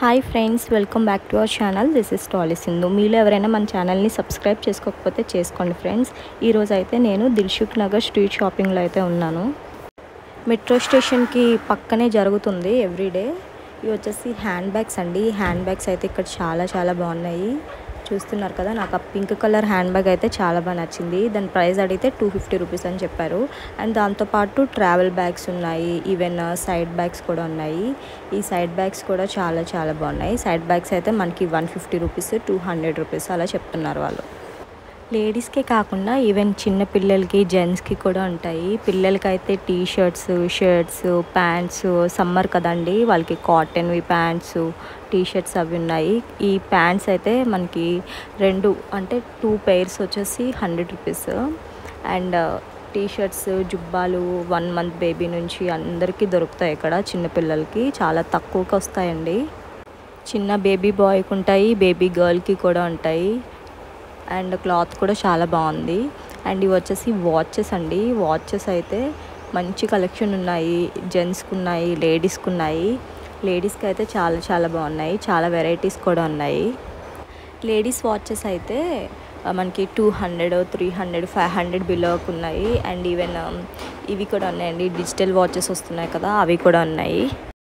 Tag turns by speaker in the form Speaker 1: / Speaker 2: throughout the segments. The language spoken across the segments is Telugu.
Speaker 1: hi friends welcome back to our channel this is Tolly Sindhu మీలో ఎవరైనా మన ఛానల్ని సబ్స్క్రైబ్ చేసుకోకపోతే చేసుకోండి ఫ్రెండ్స్ ఈరోజు అయితే నేను దిల్షుక్ నగర్ స్ట్రీట్ షాపింగ్లో అయితే ఉన్నాను మెట్రో స్టేషన్కి పక్కనే జరుగుతుంది ఎవ్రీడే ఇవి వచ్చేసి హ్యాండ్ బ్యాగ్స్ అండి హ్యాండ్ బ్యాగ్స్ అయితే ఇక్కడ చాలా చాలా బాగున్నాయి చూస్తున్నారు కదా నాకు ఆ పింక్ కలర్ హ్యాండ్ బ్యాగ్ అయితే చాలా బాగా నచ్చింది దాని ప్రైస్ అడిగితే టూ ఫిఫ్టీ రూపీస్ అని చెప్పారు అండ్ దాంతోపాటు ట్రావెల్ బ్యాగ్స్ ఉన్నాయి ఈవెన్ సైడ్ బ్యాగ్స్ కూడా ఉన్నాయి ఈ సైడ్ బ్యాగ్స్ కూడా చాలా చాలా బాగున్నాయి సైడ్ బ్యాగ్స్ అయితే మనకి one fifty rupees two hundred rupees అలా చెప్తున్నారు వాళ్ళు లేడీస్కే కాకుండా ఈవెన్ చిన్న పిల్లలకి జెంట్స్కి కూడా ఉంటాయి పిల్లలకి అయితే T shirts shirts pants summer కదండి వాళ్ళకి కాటన్వి ప్యాంట్స్ టీ షర్ట్స్ అవి ఉన్నాయి ఈ ప్యాంట్స్ అయితే మనకి రెండు అంటే టూ పెయిర్స్ వచ్చేసి hundred rupees and T shirts జుబ్బాలు వన్ మంత్ బేబీ నుంచి అందరికీ దొరుకుతాయి ఇక్కడ చిన్నపిల్లలకి చాలా తక్కువకి వస్తాయండి చిన్న బేబీ బాయ్కి ఉంటాయి బేబీ గర్ల్కి కూడా ఉంటాయి అండ్ క్లాత్ కూడా చాలా బాగుంది అండ్ ఇవి వచ్చేసి వాచెస్ అండి వాచెస్ అయితే మంచి కలెక్షన్ ఉన్నాయి జెంట్స్కి ఉన్నాయి లేడీస్కి ఉన్నాయి లేడీస్కి అయితే చాలా చాలా బాగున్నాయి చాలా వెరైటీస్ కూడా ఉన్నాయి లేడీస్ వాచెస్ అయితే మనకి two hundred three hundred five hundred బిలోకి ఉన్నాయి అండ్ ఈవెన్ ఇవి కూడా ఉన్నాయండి డిజిటల్ వాచెస్ వస్తున్నాయి కదా అవి కూడా ఉన్నాయి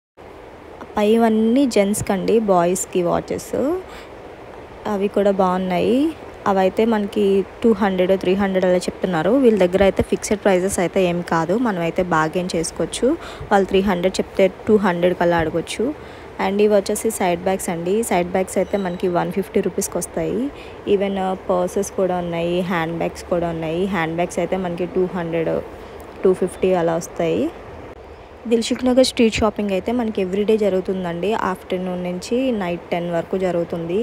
Speaker 1: పైవన్నీ జెంట్స్కి అండి బాయ్స్కి వాచెస్ అవి కూడా బాగున్నాయి అవైతే మనకి టూ హండ్రెడ్ త్రీ హండ్రెడ్ అలా చెప్తున్నారు వీళ్ళ దగ్గర అయితే ఫిక్స్డ్ ప్రైజెస్ అయితే ఏం కాదు మనం అయితే బాగేం చేసుకోవచ్చు వాళ్ళు త్రీ హండ్రెడ్ చెప్తే టూ హండ్రెడ్ కల్లా అడగొచ్చు అండ్ ఇవి వచ్చేసి సైడ్ బ్యాగ్స్ అండి సైడ్ బ్యాగ్స్ అయితే మనకి వన్ ఫిఫ్టీ రూపీస్కి వస్తాయి ఈవెన్ పర్సెస్ కూడా ఉన్నాయి హ్యాండ్ బ్యాగ్స్ కూడా ఉన్నాయి హ్యాండ్ బ్యాగ్స్ అయితే మనకి టూ హండ్రెడ్ టూ ఫిఫ్టీ అలా వస్తాయి దిల్షుక్ నగర్ స్ట్రీట్ షాపింగ్ అయితే మనకి ఎవ్రీడే జరుగుతుందండి ఆఫ్టర్నూన్ నుంచి నైట్ టెన్ వరకు జరుగుతుంది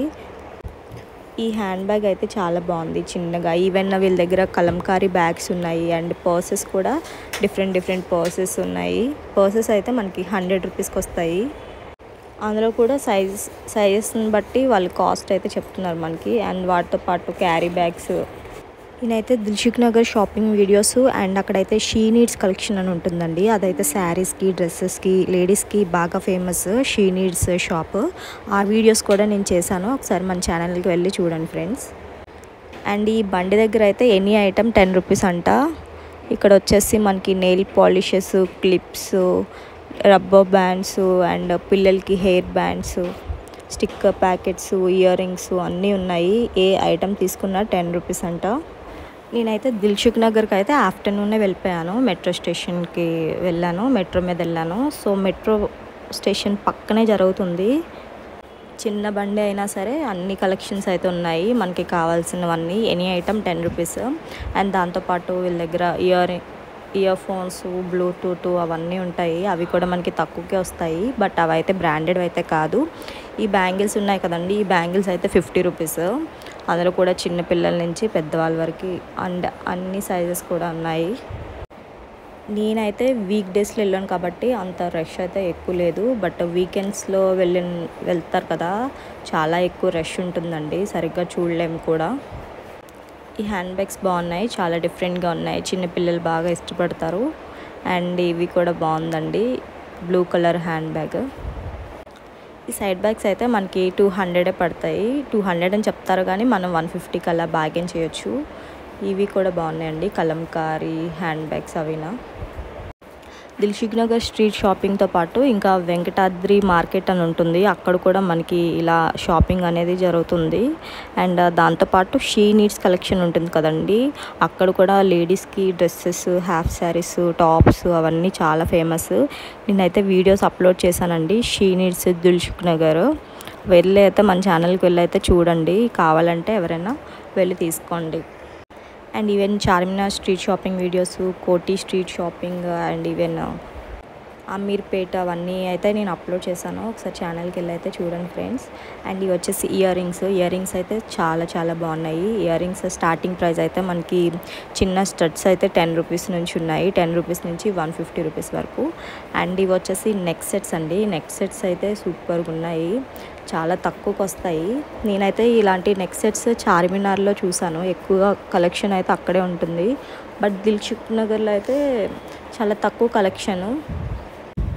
Speaker 1: ఈ హ్యాండ్ బ్యాగ్ అయితే చాలా బాగుంది చిన్నగా ఈవెన్ వీళ్ళ దగ్గర కలంకారీ బ్యాగ్స్ ఉన్నాయి అండ్ పర్సెస్ కూడా డిఫరెంట్ డిఫరెంట్ పర్సెస్ ఉన్నాయి పర్సెస్ అయితే మనకి హండ్రెడ్ రూపీస్కి వస్తాయి అందులో కూడా సైజ్ సైజెస్ని బట్టి వాళ్ళు కాస్ట్ అయితే చెప్తున్నారు మనకి అండ్ వాటితో పాటు క్యారీ బ్యాగ్స్ నేనైతే Dilsukh Nagar shopping videos and అక్కడైతే షీ నీడ్స్ కలెక్షన్ అని ఉంటుందండి అదైతే శారీస్కి డ్రెస్సెస్కి లేడీస్కి బాగా ఫేమస్ షీ నీడ్స్ షాప్ ఆ వీడియోస్ కూడా నేను చేశాను ఒకసారి మన ఛానల్కి వెళ్ళి చూడండి ఫ్రెండ్స్ అండ్ ఈ బండి దగ్గర అయితే ఎనీ ఐటమ్ టెన్ రూపీస్ అంట ఇక్కడ వచ్చేసి మనకి nail polishes clips rubber bands and పిల్లలకి hair bands sticker packets ear rings అన్నీ ఉన్నాయి ఏ ఐటమ్ తీసుకున్నా టెన్ రూపీస్ అంట నేనైతే దిల్షుక్ నగర్కి అయితే ఆఫ్టర్నూనే వెళ్ళిపోయాను మెట్రో స్టేషన్కి వెళ్ళాను మెట్రో మీద వెళ్ళాను సో మెట్రో స్టేషన్ పక్కనే జరుగుతుంది చిన్న బండి అయినా సరే అన్ని కలెక్షన్స్ అయితే ఉన్నాయి మనకి కావాల్సినవన్నీ any item ten rupees and దాంతోపాటు వీళ్ళ దగ్గర ఇయర్ ఇయర్ ఫోన్స్ బ్లూటూత్ అవన్నీ ఉంటాయి అవి కూడా మనకి తక్కువకే వస్తాయి బట్ అవి అయితే బ్రాండెడ్ అయితే కాదు ఈ బ్యాంగిల్స్ ఉన్నాయి కదండి ఈ బ్యాంగిల్స్ అయితే ఫిఫ్టీ రూపీస్ అందులో కూడా చిన్న పిల్లల నుంచి పెద్దవాళ్ళ వరకు అండ్ అన్ని సైజెస్ కూడా ఉన్నాయి నేనైతే వీక్ డేస్లో వెళ్ళాను కాబట్టి అంత రష్ అయితే ఎక్కువ లేదు బట్ వీకెండ్స్లో వెళ్ళిన వెళ్తారు కదా చాలా ఎక్కువ రష్ ఉంటుందండి సరిగ్గా చూడలేము కూడా ఈ హ్యాండ్ బ్యాగ్స్ బాగున్నాయి చాలా డిఫరెంట్గా ఉన్నాయి చిన్నపిల్లలు బాగా ఇష్టపడతారు అండ్ ఇవి కూడా బాగుందండి బ్లూ కలర్ హ్యాండ్ బ్యాగ్ ఈ సైడ్ బ్యాగ్స్ అయితే మనకి టూ హండ్రెడే పడతాయి టూ హండ్రెడ్ అని చెప్తారు కానీ మనం వన్ ఫిఫ్టీకి అలా బాగేం చేయొచ్చు ఇవి కూడా బాగున్నాయండి కలంకారీ హ్యాండ్ బ్యాగ్స్ అవినా దిల్షుక్ నగర్ స్ట్రీట్ షాపింగ్తో పాటు ఇంకా వెంకటాద్రి మార్కెట్ అని ఉంటుంది అక్కడ కూడా మనకి ఇలా షాపింగ్ అనేది జరుగుతుంది అండ్ దాంతోపాటు షీ నీడ్స్ కలెక్షన్ ఉంటుంది కదండి అక్కడ కూడా లేడీస్కి డ్రెస్సెస్ హాఫ్ శారీస్ టాప్స్ అవన్నీ చాలా ఫేమస్ నేనైతే వీడియోస్ అప్లోడ్ చేశానండి షీ నీడ్స్ దిల్షుక్ నగర్ వెళ్ళి అయితే మన ఛానల్కి వెళ్ళి అయితే చూడండి కావాలంటే ఎవరైనా వెళ్ళి తీసుకోండి and even Charminar street shopping videos Koti street shopping and even Ameerpet అవన్నీ అయితే నేను అప్లోడ్ చేశాను ఒకసారి ఛానల్కి వెళ్ళి అయితే చూడండి ఫ్రెండ్స్ అండ్ ఇవి వచ్చేసి ఇయర్ రింగ్స్ ఇయర్ రింగ్స్ అయితే చాలా చాలా బాగున్నాయి ఇయర్ రింగ్స్ స్టార్టింగ్ ప్రైస్ అయితే మనకి చిన్న స్టడ్స్ అయితే టెన్ రూపీస్ నుంచి ఉన్నాయి టెన్ రూపీస్ నుంచి వన్ ఫిఫ్టీ రూపీస్ వరకు అండ్ ఇవి వచ్చేసి నెక్ సెట్స్ అండి నెక్ సెట్స్ అయితే సూపర్గా ఉన్నాయి చాలా తక్కువకి వస్తాయి నేనైతే ఇలాంటి నెక్ సెట్స్ చార్మినార్లో చూసాను ఎక్కువగా కలెక్షన్ అయితే అక్కడే ఉంటుంది బట్ దిల్షుక్ నగర్లో అయితే చాలా తక్కువ collection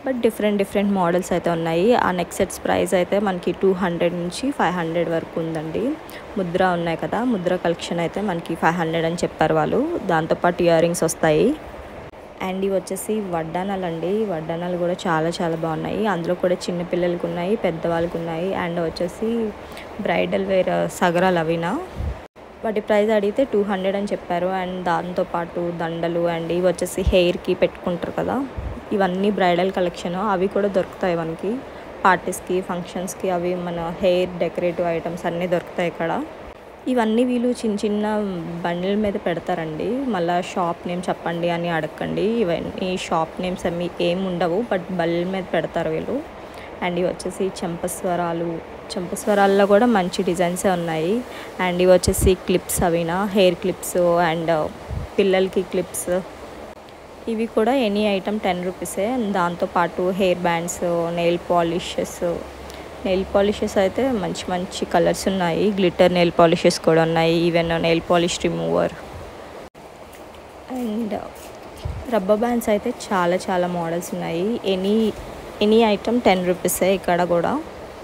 Speaker 1: but different different models అయితే ఉన్నాయి ఆ నెక్ సెట్స్ ప్రైస్ అయితే మనకి టూ హండ్రెడ్ నుంచి ఫైవ్ హండ్రెడ్ వరకు ఉందండి ముద్ర ఉన్నాయి కదా ముద్ర కలెక్షన్ అయితే మనకి ఫైవ్ హండ్రెడ్ అని చెప్పారు వాళ్ళు దాంతోపాటు ఇయర్ రింగ్స్ వస్తాయి అండ్ ఇవి వచ్చేసి వడ్డానాలు అండి వడ్డానాలు కూడా చాలా చాలా బాగున్నాయి అందులో కూడా చిన్న పిల్లలకి ఉన్నాయి పెద్దవాళ్ళకి ఉన్నాయి అండ్ వచ్చేసి బ్రైడల్ వేర్ సగరాలు అవినా వాటి ప్రైస్ అడిగితే టూ హండ్రెడ్ అని చెప్పారు అండ్ దాంతోపాటు దండలు అండ్ ఇవి వచ్చేసి హెయిర్కి పెట్టుకుంటారు కదా ఇవన్నీ బ్రైడల్ కలెక్షన్ అవి కూడా దొరుకుతాయి మనకి పార్టీస్కి ఫంక్షన్స్కి అవి మన హెయిర్ డెకరేటివ్ ఐటమ్స్ అన్నీ దొరుకుతాయి ఇక్కడ ఇవన్నీ వీళ్ళు చిన్న చిన్న బండిల మీద పెడతారండి మళ్ళీ షాప్ నేమ్ చెప్పండి అని అడగండి ఇవన్నీ షాప్ నేమ్స్ అవి ఏం ఉండవు బట్ బల్ల మీద పెడతారు వీళ్ళు అండ్ ఇవి వచ్చేసి చెంపస్వరాలు చెంపస్వరాల్లో కూడా మంచి డిజైన్సే ఉన్నాయి అండ్ ఇవి వచ్చేసి క్లిప్స్ అవినా హెయిర్ క్లిప్స్ అండ్ పిల్లలకి క్లిప్స్ ఇవి కూడా ఎనీ ఐటమ్ టెన్ రూపీసే దాంతోపాటు hair bands nail polishes nail polishes అయితే మంచి మంచి కలర్స్ ఉన్నాయి గ్లిటర్ నెయిల్ పాలిషెస్ కూడా ఉన్నాయి even nail polish remover and rubber bands అయితే చాలా చాలా మోడల్స్ ఉన్నాయి ఎనీ ఎనీ ఐటమ్ టెన్ రూపీసే ఇక్కడ కూడా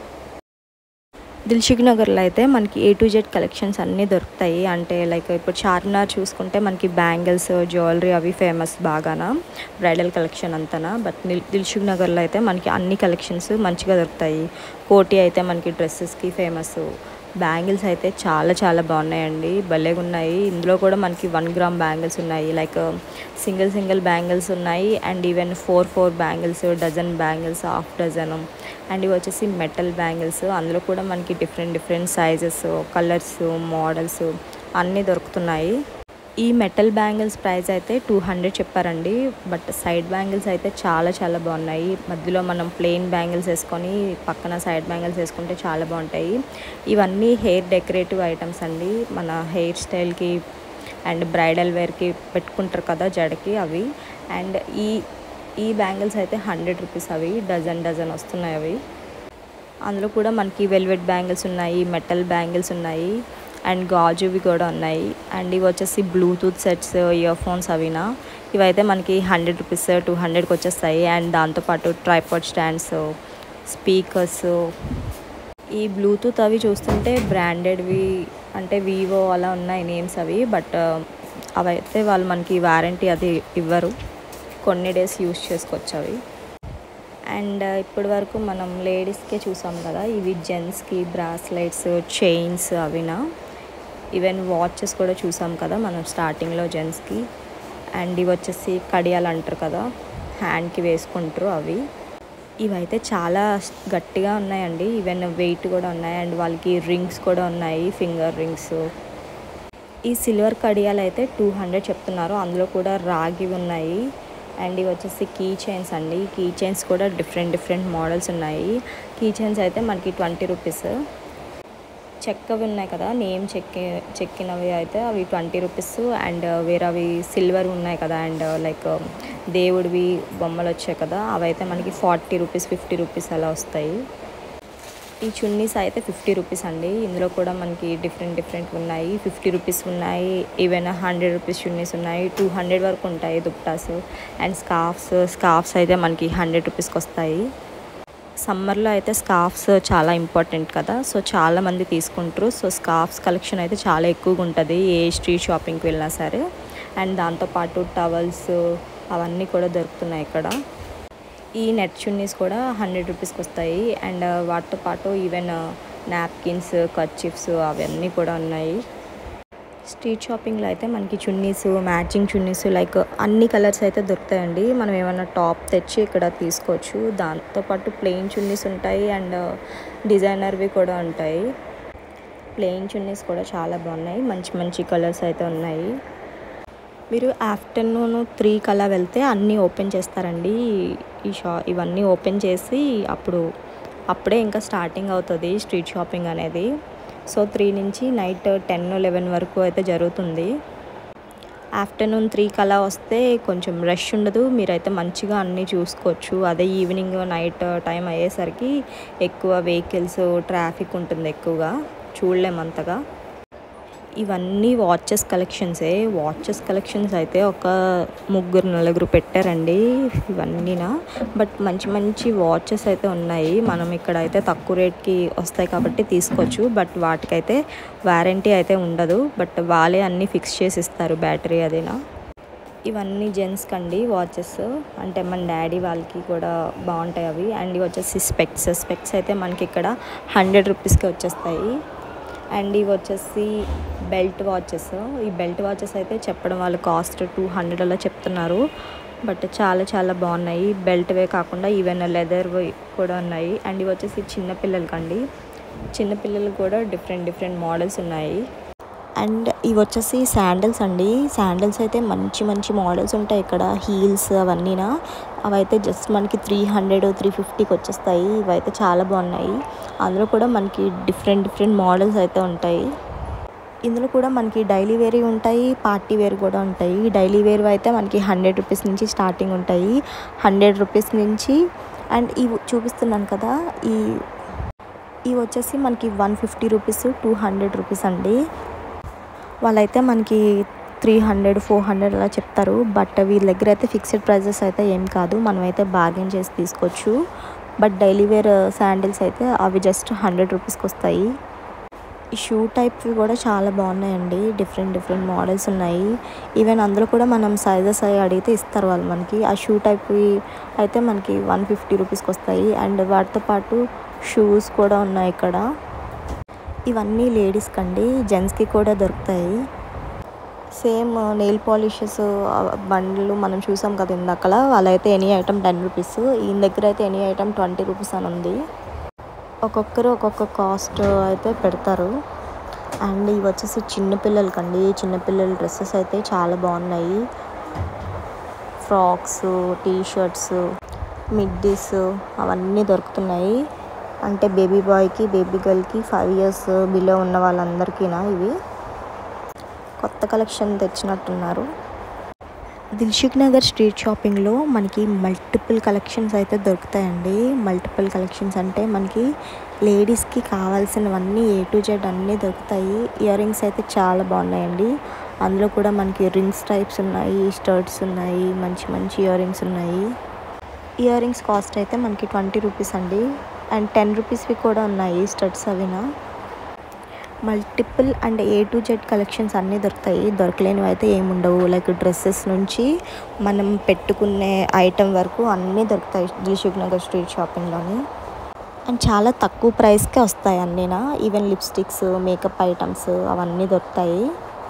Speaker 1: దిల్షుక్ నగర్లో అయితే మనకి ఏ టు జెడ్ కలెక్షన్స్ అన్నీ దొరుకుతాయి అంటే లైక్ ఇప్పుడు చార్మినార్ చూసుకుంటే మనకి బ్యాంగిల్స్ జ్యువెలరీ అవి ఫేమస్ బాగానా బ్రైడల్ కలెక్షన్ అంతనా బట్ దిల్షుక్ నగర్లో అయితే మనకి అన్ని కలెక్షన్స్ మంచిగా దొరుకుతాయి కోటి అయితే మనకి డ్రెస్సెస్కి ఫేమస్ బ్యాంగిల్స్ అయితే చాలా చాలా బాగున్నాయండి భలేగా ఉన్నాయి ఇందులో కూడా మనకి వన్ గ్రామ్ బ్యాంగిల్స్ ఉన్నాయి లైక్ సింగిల్ సింగిల్ బ్యాంగిల్స్ ఉన్నాయి and even four four bangles dozen bangles half dozen and ఇవి వచ్చేసి మెటల్ బ్యాంగిల్స్ అందులో కూడా మనకి different different sizes colours models అన్నీ దొరుకుతున్నాయి ఈ మెటల్ బ్యాంగిల్స్ ప్రైస్ అయితే టూ హండ్రెడ్ చెప్పారండి బట్ సైడ్ బ్యాంగిల్స్ అయితే చాలా చాలా బాగున్నాయి మధ్యలో మనం ప్లెయిన్ బ్యాంగిల్స్ వేసుకొని పక్కన సైడ్ బ్యాంగిల్స్ వేసుకుంటే చాలా బాగుంటాయి ఇవన్నీ హెయిర్ డెకరేటివ్ ఐటమ్స్ అండి మన హెయిర్ స్టైల్కి అండ్ బ్రైడల్ వేర్కి పెట్టుకుంటారు కదా జడకి అవి అండ్ ఈ ఈ బ్యాంగిల్స్ అయితే హండ్రెడ్ రూపీస్ అవి డజన్ డజన్ వస్తున్నాయి అవి అందులో కూడా మనకి వెల్వెట్ బ్యాంగిల్స్ ఉన్నాయి మెటల్ బ్యాంగిల్స్ ఉన్నాయి అండ్ గాజువి కూడా ఉన్నాయి అండ్ ఇవి వచ్చేసి బ్లూటూత్ సెట్స్ ఇయర్ ఫోన్స్ అవినా ఇవైతే మనకి హండ్రెడ్ రూపీస్ టూ హండ్రెడ్కి వచ్చేస్తాయి అండ్ దాంతోపాటు ట్రైపాడ్ స్టాండ్స్ స్పీకర్స్ ఈ బ్లూటూత్ అవి చూస్తుంటే బ్రాండెడ్వి అంటే వివో అలా ఉన్నాయి నేమ్స్ అవి బట్ అవైతే వాళ్ళు మనకి వారంటీ అది ఇవ్వరు కొన్ని డేస్ యూస్ చేసుకోవచ్చు అవి అండ్ ఇప్పటి వరకు మనం లేడీస్కే చూసాం కదా ఇవి జెంట్స్కి బ్రాస్లెట్స్ చైన్స్ అవినా ఈవెన్ వాచెస్ కూడా చూసాం కదా మనం స్టార్టింగ్లో జెంట్స్కి అండ్ ఇవి వచ్చేసి కడియాలు అంటారు కదా హ్యాండ్కి వేసుకుంటారు అవి ఇవైతే చాలా గట్టిగా ఉన్నాయండి ఈవెన్ వెయిట్ కూడా ఉన్నాయి అండ్ వాళ్ళకి రింగ్స్ కూడా ఉన్నాయి ఫింగర్ రింగ్స్ ఈ సిల్వర్ కడియాలు అయితే టూ హండ్రెడ్ చెప్తున్నారు అందులో కూడా రాగి ఉన్నాయి అండ్ ఇవి వచ్చేసి కీ చైన్స్ అండి కీ చైన్స్ కూడా డిఫరెంట్ డిఫరెంట్ మోడల్స్ ఉన్నాయి కీ చైన్స్ అయితే మనకి ట్వంటీ రూపీస్ చెక్కవి ఉన్నాయి కదా నేమ్ చెక్కి చెక్కినవి అయితే అవి ట్వంటీ రూపీస్ అండ్ వేరేవి సిల్వర్ ఉన్నాయి కదా అండ్ లైక్ దేవుడివి బొమ్మలు వచ్చాయి కదా అవి అయితే మనకి ఫార్టీ రూపీస్ ఫిఫ్టీ రూపీస్ అలా వస్తాయి ఈ చున్నీస్ అయితే ఫిఫ్టీ రూపీస్ అండి ఇందులో కూడా మనకి డిఫరెంట్ డిఫరెంట్ ఉన్నాయి ఫిఫ్టీ రూపీస్ ఉన్నాయి ఈవెన్ హండ్రెడ్ రూపీస్ చున్నీస్ ఉన్నాయి టూ హండ్రెడ్ వరకు ఉంటాయి దుప్టాస్ అండ్ స్కార్ఫ్స్ స్కార్ఫ్స్ అయితే మనకి హండ్రెడ్ రూపీస్కి వస్తాయి సమ్మర్లో అయితే స్కార్ఫ్స్ చాలా ఇంపార్టెంట్ కదా సో చాలా మంది తీసుకుంటారు సో స్కార్ఫ్స్ కలెక్షన్ అయితే చాలా ఎక్కువగా ఉంటుంది ఏ స్ట్రీట్ షాపింగ్కి వెళ్ళినా సరే అండ్ దాంతోపాటు టవల్స్ అవన్నీ కూడా దొరుకుతున్నాయి ఇక్కడ ఈ నెట్ చున్నీస్ కూడా హండ్రెడ్ రూపీస్కి వస్తాయి అండ్ వాటితో పాటు ఈవెన్ నాప్కిన్స్ కర్చిప్స్ అవన్నీ కూడా ఉన్నాయి స్ట్రీట్ షాపింగ్లో అయితే మనకి చున్నీస్ మ్యాచింగ్ చున్నీస్ లైక్ అన్ని కలర్స్ అయితే దొరుకుతాయండి మనం ఏమైనా టాప్ తెచ్చి ఇక్కడ తీసుకోవచ్చు దాంతోపాటు ప్లెయిన్ చున్నీస్ ఉంటాయి అండ్ డిజైనర్వి కూడా ఉంటాయి ప్లెయిన్ చున్నీస్ కూడా చాలా బాగున్నాయి మంచి మంచి కలర్స్ అయితే ఉన్నాయి మీరు ఆఫ్టర్నూన్ త్రీ కల్లా వెళ్తే అన్నీ ఓపెన్ చేస్తారండి ఈ షా ఇవన్నీ ఓపెన్ చేసి అప్పుడు అప్పుడే ఇంకా స్టార్టింగ్ అవుతుంది స్ట్రీట్ షాపింగ్ అనేది సో త్రీ నుంచి నైట్ టెన్ లెవెన్ వరకు అయితే జరుగుతుంది ఆఫ్టర్నూన్ త్రీ కలా వస్తే కొంచెం రష్ ఉండదు మీరైతే మంచిగా అన్నీ చూసుకోవచ్చు అదే ఈవినింగ్ నైట్ టైం అయ్యేసరికి ఎక్కువ వెహికల్స్ ట్రాఫిక్ ఉంటుంది ఎక్కువగా చూడలేము అంతగా ఇవన్నీ వాచెస్ కలెక్షన్సే వాచెస్ కలెక్షన్స్ అయితే ఒక ముగ్గురు నలుగురు పెట్టారండి ఇవన్నీనా బట్ మంచి మంచి వాచెస్ అయితే ఉన్నాయి మనం ఇక్కడ అయితే తక్కువ రేట్కి వస్తాయి కాబట్టి తీసుకోవచ్చు బట్ వాటికైతే వారంటీ అయితే ఉండదు బట్ వాళ్ళే అన్నీ ఫిక్స్ చేసి ఇస్తారు బ్యాటరీ అదినా ఇవన్నీ జెంట్స్కి అండి వాచెస్ అంటే మన డాడీ వాళ్ళకి కూడా బాగుంటాయి అవి అండ్ ఇవి వచ్చేసి స్పెక్స్ స్పెక్స్ అయితే మనకి ఇక్కడ హండ్రెడ్ రూపీస్కి వచ్చేస్తాయి అండ్ ఇవి వచ్చేసి బెల్ట్ వాచెస్ ఈ బెల్ట్ వాచెస్ అయితే చెప్పడం వాళ్ళు కాస్ట్ టూ హండ్రెడ్ అలా చెప్తున్నారు బట్ చాలా చాలా బాగున్నాయి బెల్ట్వే కాకుండా ఈవెన్ లెదర్ కూడా ఉన్నాయి అండ్ ఇవి వచ్చేసి చిన్న పిల్లలకండి చిన్న పిల్లలు కూడా డిఫరెంట్ డిఫరెంట్ మోడల్స్ ఉన్నాయి అండ్ ఇవి వచ్చేసి శాండిల్స్ అండి శాండిల్స్ అయితే మంచి మంచి మోడల్స్ ఉంటాయి ఇక్కడ హీల్స్ అవన్నీనా అవైతే జస్ట్ మనకి త్రీ హండ్రెడ్ త్రీ ఫిఫ్టీకి వచ్చేస్తాయి ఇవైతే చాలా బాగున్నాయి అందులో కూడా మనకి డిఫరెంట్ డిఫరెంట్ మోడల్స్ అయితే ఉంటాయి ఇందులో కూడా మనకి డైలీ వేర్ ఉంటాయి పార్టీ వేర్ కూడా ఉంటాయి డైలీ వేర్ అయితే మనకి హండ్రెడ్ రూపీస్ నుంచి స్టార్టింగ్ ఉంటాయి హండ్రెడ్ రూపీస్ నుంచి అండ్ ఇవి చూపిస్తున్నాను కదా ఈ ఇవి వచ్చేసి మనకి one fifty rupees two hundred rupees అండి వాళ్ళైతే మనకి త్రీ హండ్రెడ్ ఫోర్ హండ్రెడ్ అలా చెప్తారు బట్ వీళ్ళ దగ్గర అయితే ఫిక్స్డ్ ప్రైజెస్ అయితే ఏం కాదు మనమైతే బార్గెన్ చేసి తీసుకోవచ్చు బట్ డైలీ వేర్ శాండిల్స్ అయితే అవి జస్ట్ హండ్రెడ్ రూపీస్కి వస్తాయి ఈ షూ టైప్వి కూడా చాలా బాగున్నాయండి డిఫరెంట్ డిఫరెంట్ మోడల్స్ ఉన్నాయి ఈవెన్ అందులో కూడా మనం సైజెస్ అవి అడిగితే ఇస్తారు వాళ్ళు మనకి ఆ షూ టైప్వి అయితే మనకి వన్ ఫిఫ్టీ రూపీస్కి వస్తాయి అండ్ వాటితో పాటు షూస్ కూడా ఉన్నాయి ఇక్కడ ఇవన్నీ లేడీస్కి అండి జెంట్స్కి కూడా దొరుకుతాయి సేమ్ నెయిల్ పాలిషెస్ బండ్లు మనం చూసాం కదా ఇందాకల వాళ్ళైతే ఎనీ ఐటమ్ టెన్ రూపీస్ ఈయన దగ్గర అయితే ఎనీ ఐటమ్ ట్వంటీ రూపీస్ అని ఉంది ఒక్కొక్కరు ఒక్కొక్క కాస్ట్ అయితే పెడతారు అండ్ ఇవి వచ్చేసి చిన్నపిల్లలకండి చిన్నపిల్లల డ్రెస్సెస్ అయితే చాలా బాగున్నాయి ఫ్రాక్స్ టీ షర్ట్స్ మిడ్డీస్ అవన్నీ దొరుకుతున్నాయి అంటే బేబీ బాయ్కి బేబీ గర్ల్కి ఫైవ్ ఇయర్స్ బిలో ఉన్న వాళ్ళందరికీనా ఇవి కొత్త కలెక్షన్ తెచ్చినట్టున్నారు దిల్షుక్ నగర్ స్ట్రీట్ షాపింగ్లో మనకి మల్టిపుల్ కలెక్షన్స్ అయితే దొరుకుతాయండి మల్టిపుల్ కలెక్షన్స్ అంటే మనకి లేడీస్కి కావాల్సినవన్నీ ఏ టు జెడ్ అన్నీ దొరుకుతాయి ఇయర్ రింగ్స్ అయితే చాలా బాగున్నాయండి అందులో కూడా మనకి రింగ్స్ టైప్స్ ఉన్నాయి స్టర్ట్స్ ఉన్నాయి మంచి మంచి ఇయర్ రింగ్స్ ఉన్నాయి ఇయర్ రింగ్స్ కాస్ట్ అయితే మనకి ట్వంటీ రూపీస్ అండి అండ్ టెన్ రూపీస్వి కూడా ఉన్నాయి స్టడ్స్ అవినా multiple and A to Z collections అన్నీ దొరుకుతాయి దొరకలేనివి అయితే ఏముండవు లైక్ డ్రెస్సెస్ నుంచి మనం పెట్టుకునే ఐటెం వరకు అన్నీ దొరుకుతాయి దిల్షుక్ నగర్ స్ట్రీట్ షాపింగ్లోని అండ్ చాలా తక్కువ ప్రైస్కే వస్తాయి అన్నీనా ఈవెన్ లిప్స్టిక్స్ మేకప్ ఐటమ్స్ అవన్నీ దొరుకుతాయి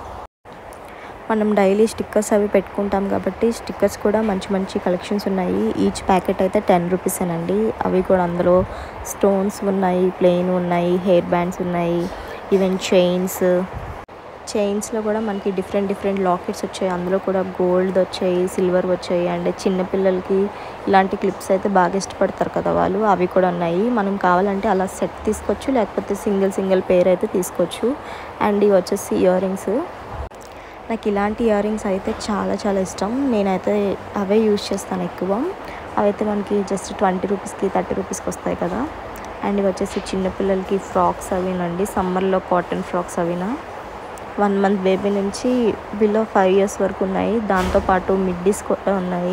Speaker 1: మనం డైలీ స్టిక్కర్స్ అవి పెట్టుకుంటాం కాబట్టి స్టిక్కర్స్ కూడా మంచి మంచి కలెక్షన్స్ ఉన్నాయి ఈచ్ ప్యాకెట్ అయితే టెన్ రూపీసేనండి అవి కూడా అందులో స్టోన్స్ ఉన్నాయి ప్లెయిన్ ఉన్నాయి హెయిర్ బ్యాండ్స్ ఉన్నాయి ఈవెన్ చైన్స్ చైన్స్లో కూడా మనకి డిఫరెంట్ డిఫరెంట్ లాకెట్స్ వచ్చాయి అందులో కూడా గోల్డ్ వచ్చాయి సిల్వర్ వచ్చాయి అండ్ చిన్నపిల్లలకి ఇలాంటి క్లిప్స్ అయితే బాగా ఇష్టపడతారు కదా వాళ్ళు అవి కూడా ఉన్నాయి మనం కావాలంటే అలా సెట్ తీసుకోవచ్చు లేకపోతే సింగిల్ సింగిల్ పేర్ అయితే తీసుకోవచ్చు అండ్ ఇవి వచ్చేసి ఇయర్ రింగ్స్ నాకు ఇలాంటి ఇయర్ రింగ్స్ అయితే చాలా చాలా ఇష్టం నేనైతే అవే యూజ్ చేస్తాను ఎక్కువ అవైతే మనకి జస్ట్ ట్వంటీ రూపీస్కి థర్టీ రూపీస్కి వస్తాయి కదా అండ్ ఇవి వచ్చేసి చిన్నపిల్లలకి ఫ్రాక్స్ అవినండి సమ్మర్లో కాటన్ ఫ్రాక్స్ అవినా వన్ మంత్ బేబీ నుంచి బిలో ఫైవ్ ఇయర్స్ వరకు ఉన్నాయి దాంతోపాటు మిడ్డీస్ కూడా ఉన్నాయి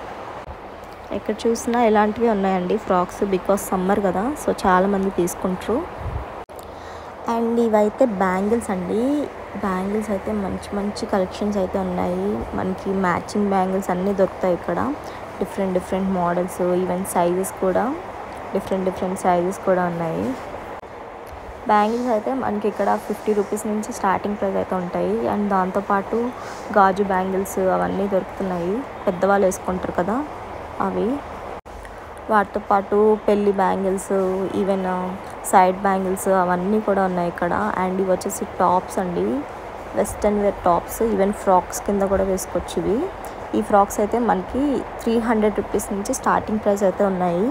Speaker 1: ఎక్కడ చూసినా ఇలాంటివి ఉన్నాయండి ఫ్రాక్స్ బికాస్ సమ్మర్ కదా సో చాలామంది తీసుకుంటారు అండ్ ఇవైతే బ్యాంగిల్స్ అండి బ్యాంగిల్స్ అయితే మంచి మంచి కలెక్షన్స్ అయితే ఉన్నాయి మనకి మ్యాచింగ్ బ్యాంగిల్స్ అన్నీ దొరుకుతాయి ఇక్కడ different different models even sizes కూడా డిఫరెంట్ డిఫరెంట్ సైజెస్ కూడా ఉన్నాయి బ్యాంగిల్స్ అయితే మనకి ఇక్కడ ఫిఫ్టీ రూపీస్ నుంచి స్టార్టింగ్ ప్రైస్ అయితే ఉంటాయి అండ్ దాంతోపాటు గాజు బ్యాంగిల్స్ అవన్నీ దొరుకుతున్నాయి పెద్దవాళ్ళు వేసుకుంటారు కదా అవి వాటితో పాటు పెళ్ళి బ్యాంగిల్స్ ఈవెన్ సైడ్ బ్యాంగిల్స్ అవన్నీ కూడా ఉన్నాయి ఇక్కడ అండ్ ఇవి వచ్చేసి టాప్స్ అండి western wear tops even frocks కింద కూడా వేసుకోవచ్చు ఇవి ఈ ఫ్రాక్స్ అయితే మనకి త్రీ హండ్రెడ్ రూపీస్ నుంచి స్టార్టింగ్ ప్రైస్ అయితే ఉన్నాయి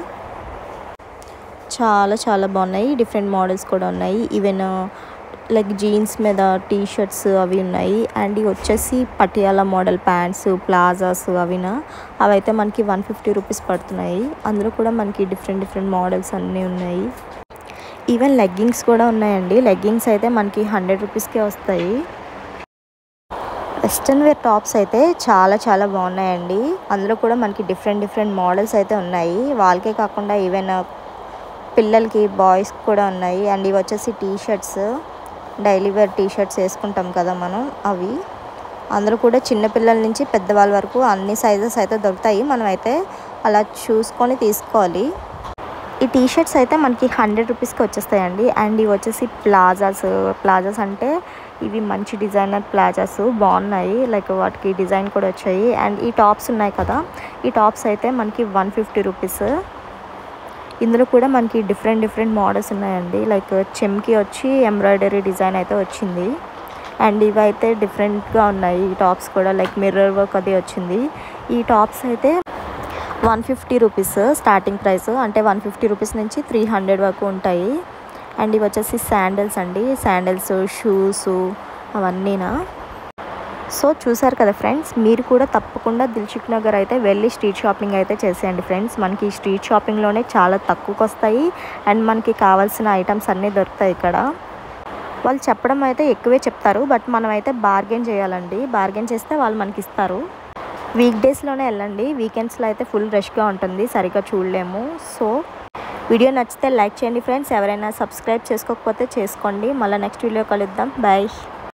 Speaker 1: చాలా చాలా బాగున్నాయి డిఫరెంట్ మోడల్స్ కూడా ఉన్నాయి ఈవెన్ లైక్ జీన్స్ మీద టీ షర్ట్స్ అవి ఉన్నాయి అండ్ ఇవి వచ్చేసి పటియాలా మోడల్ ప్యాంట్స్ ప్లాజాస్ అవినా అవైతే మనకి వన్ ఫిఫ్టీ రూపీస్ పడుతున్నాయి అందులో కూడా మనకి డిఫరెంట్ డిఫరెంట్ మోడల్స్ అన్నీ ఉన్నాయి ఈవెన్ లెగ్గింగ్స్ కూడా ఉన్నాయండి లెగ్గింగ్స్ అయితే మనకి హండ్రెడ్ రూపీస్కే వస్తాయి వెస్ట్రన్ వేర్ టాప్స్ అయితే చాలా చాలా బాగున్నాయండి అందులో కూడా మనకి డిఫరెంట్ డిఫరెంట్ మోడల్స్ అయితే ఉన్నాయి వాళ్ళకే కాకుండా ఈవెన్ పిల్లలకి బాయ్స్ కూడా ఉన్నాయి అండ్ ఇవి వచ్చేసి T shirts daily wear T shirts వేసుకుంటాం కదా మనం అవి అందులో కూడా చిన్నపిల్లల నుంచి పెద్దవాళ్ళ వరకు అన్ని సైజెస్ అయితే దొరుకుతాయి మనం అయితే అలా చూసుకొని తీసుకోవాలి ఈ టీ షర్ట్స్ అయితే మనకి హండ్రెడ్ రూపీస్కి వచ్చేస్తాయండి అండ్ ఇవి వచ్చేసి ప్లాజాస్ ప్లాజాస్ అంటే ఇవి మంచి డిజైనర్ ప్లాజాస్ బాగున్నాయి లైక్ వాటికి డిజైన్ కూడా వచ్చాయి అండ్ ఈ టాప్స్ ఉన్నాయి కదా ఈ టాప్స్ అయితే మనకి వన్ ఫిఫ్టీ రూపీస్ ఇందులో కూడా మనకి డిఫరెంట్ డిఫరెంట్ మోడల్స్ ఉన్నాయండి లైక్ చెమ్కి వచ్చి ఎంబ్రాయిడరీ డిజైన్ అయితే వచ్చింది అండ్ ఇవి అయితే డిఫరెంట్గా ఉన్నాయి ఈ టాప్స్ కూడా లైక్ మిర్రర్ వర్క్ అది వచ్చింది ఈ టాప్స్ అయితే one fifty rupees starting price అంటే వన్ ఫిఫ్టీ రూపీస్ నుంచి త్రీ హండ్రెడ్ వరకు ఉంటాయి అండ్ ఇవి వచ్చేసి శాండిల్స్ అండి శాండిల్స్ షూస్ అవన్నీనా సో చూసారు కదా ఫ్రెండ్స్ మీరు కూడా తప్పకుండా దిల్సుఖ్ నగర్ అయితే వెళ్ళి స్ట్రీట్ షాపింగ్ అయితే చేసేయండి ఫ్రెండ్స్ మనకి ఈ స్ట్రీట్ షాపింగ్లోనే చాలా తక్కువకి వస్తాయి అండ్ మనకి కావాల్సిన ఐటమ్స్ అన్నీ దొరుకుతాయి ఇక్కడ వాళ్ళు చెప్పడం అయితే ఎక్కువే చెప్తారు బట్ మనం అయితే బార్గెన్ చేయాలండి బార్గెన్ చేస్తే వాళ్ళు మనకి ఇస్తారు వీక్ డేస్లోనే వెళ్ళండి వీకెండ్స్లో అయితే ఫుల్ రష్గా ఉంటుంది సరిగ్గా చూడలేము సో వీడియో నచ్చితే లైక్ చేయండి ఫ్రెండ్స్ ఎవరైనా సబ్స్క్రైబ్ చేసుకోకపోతే చేసుకోండి మళ్ళీ నెక్స్ట్ వీడియో కలుద్దాం బాయ్